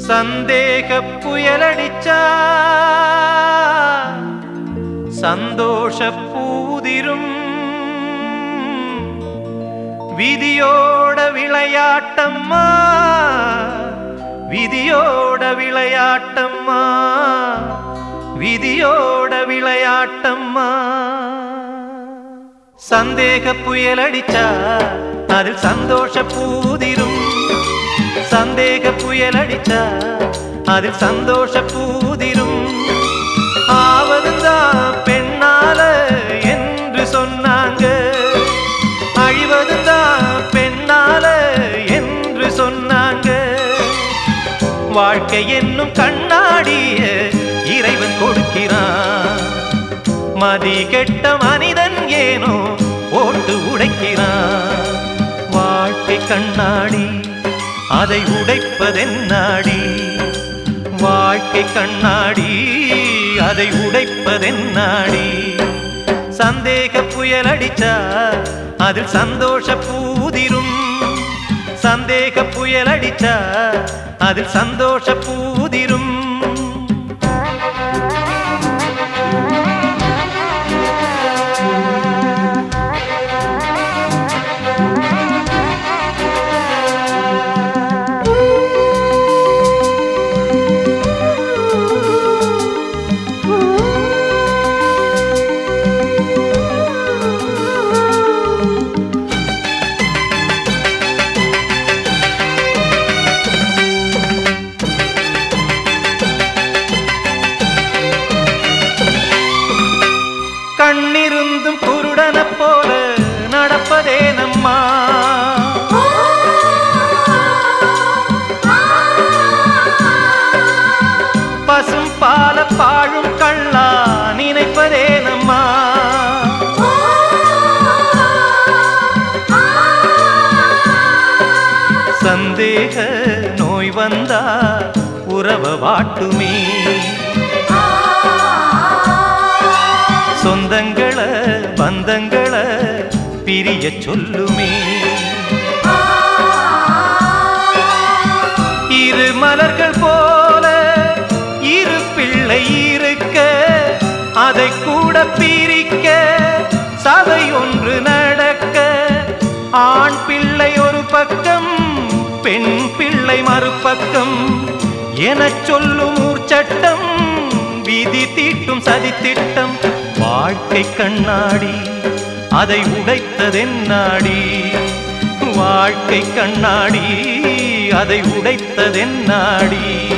சந்தேக புயலடிச்சா சந்தோஷ பூதிரும் விதியோட விளையாட்டம்மா விதியோட விளையாட்டம்மா விதியோட விளையாட்டம்மா சந்தேக புயலடிச்சா அதில் சந்தோஷ பூதிரும் சந்தேக புயலடிச்சா அதில் சந்தோஷ பூதிரும் ஆவதுதான் பெண்ணால என்று சொன்னாங்க அழிவதுதான் பெண்ணால என்று சொன்னாங்க வாழ்க்கை என்னும் கண்ணாடிய இறைவன் கொடுக்கிறான் மதி கெட்ட மனிதன் ஏனோ ஓட்டு உடைக்கிறான் வாழ்க்கை கண்ணாடி அதை உடைப்பதென்னாடி வாழ்க்கை கண்ணாடி அதை உடைப்பதென்னாடி சந்தேக புயல் அடிச்சா அதில் சந்தோஷ பூதிரும் சந்தேக புயல் அடிச்சா அதில் சந்தோஷ பூதிரும் கண்ணிருந்தும் குருடன போல நடப்பதே நம்மா பசும் பால பாழும் கள்ளா நினைப்பதே நம்மா சந்தேக நோய் வந்தா உறவ வாட்டுமே சொந்தங்களை பந்தங்களை பிரிய சொல்லுமே இரு மலர்கள் போல இரு பிள்ளை இருக்க அதை கூட பிரிக்க சபை ஒன்று நடக்க ஆண் பிள்ளை ஒரு பக்கம் பெண் பிள்ளை மறுபக்கம் எனச் சொல்லும் ஊர்ச்சட்டம் விதி தீட்டும் சதி திட்டம் வாழ்க்கை கண்ணாடி அதை உடைத்ததென்னாடி வாழ்க்கை கண்ணாடி அதை உடைத்ததென்னாடி